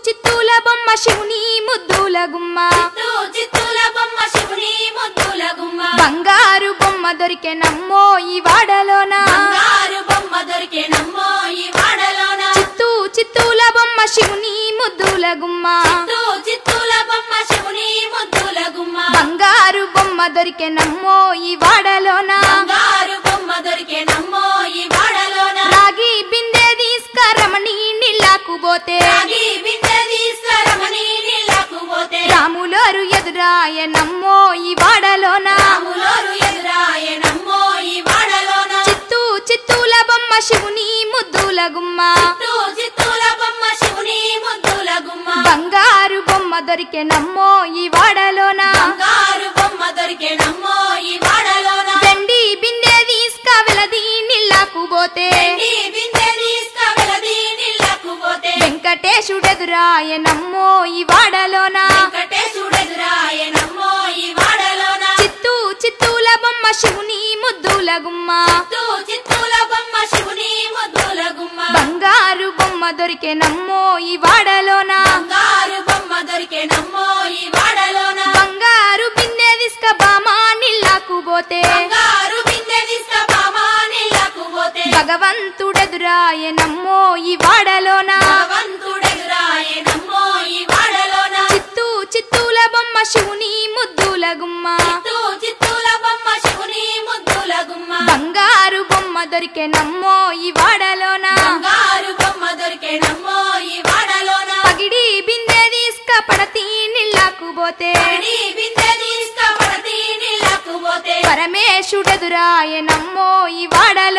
చిత్తూల బొమ్మ శివుని ముద్దుల గుమ్మ చిత్తూ చిత్తూల బొమ్మ శివుని ముద్దుల గుమ్మ బంగారు బొమ్మ దొరికే నమ్మో ఈ వాడలోన బంగారు బొమ్మ దొరికే నమ్మో ఈ వాడలోన చిత్తూ చిత్తూల బొమ్మ శివుని ముద్దుల గుమ్మ చిత్తూ చిత్తూల బొమ్మ శివుని ముద్దుల గుమ్మ బంగారు బొమ్మ దొరికే నమ్మో ఈ వాడలోన బంగారు బొమ్మ దొరికే నమ్మో ఈ వాడలోన రాగి బిందె తీసుకరమణి నీళ్ళకు పోతే రాగి బిందె తీసుకురమని నీళ్ళకు పోతే రాములోరు ఎదురాయ నమ్మో ఈ వాడలోన రాములోరు ఎదురాయ నమ్మో ఈ వాడలోన చిత్తూ చిత్తూల బొమ్మ శివుని ముద్దుల గుమ్మ చిత్తూ చిత్తూల బొమ్మ శివుని ముద్దుల గుమ్మ బంగారు బొమ్మ దొరికే నమ్మో ఈ వాడలోన బంగారు బొమ్మ దొరికే నమ్మో ఈ వాడలోన వెండి బిందె తీసుక వెలది నీళ్ళకు పోతే నీ బిందె తీసుకువెలది నీళ్ళకు పోతే వెంకటేశుడెదురాయ నమ్మో ఈ వాడలోన వెంకటేశుడెదురాయ నమ్మో ఈ వాడలోన చిత్తూ చిత్తూల బొమ్మ శివుని ముద్దుల గుమ్మ చిత్తూ చిత్తూల బొమ్మ శివుని ముద్దుల గుమ్మ బంగారు బొమ్మ దొరికే నమ్మో ఈ వాడలోన బంగారు బొమ్మ దొరికే నమ్మో ఈ వాడలోన బంగారు బిందె తీసుక బామా నీళ్ళకు పోతే బంగారు బిందె తీసుకుపామా నీళ్ళకు పోతే భగవంతుడెదురాయ నమ్మో ఈ వాడలోన భగవంతుడెదురాయ నమ్మో ఈ వాడలోన చిత్తూ చిత్తూల బొమ్మ శివుని ముద్దుల గుమ్మ చిత్తూ చిత్తూల బొమ్మ శివుని ముద్దుల గుమ్మ బంగారు బొమ్మ దొరికే నమ్మో ఈ వాడలోన బంగారు బొమ్మ దొరికే నమ్మో ఈ వాడలోన పగిడి బిందె తీసుక పడతి నీళ్ళకు పోతే పడి బిందె తీసుకుపడతి నీళ్ళకు పోతే పరమేశుడెదురాయ నమ్మో ఈ వాడలోన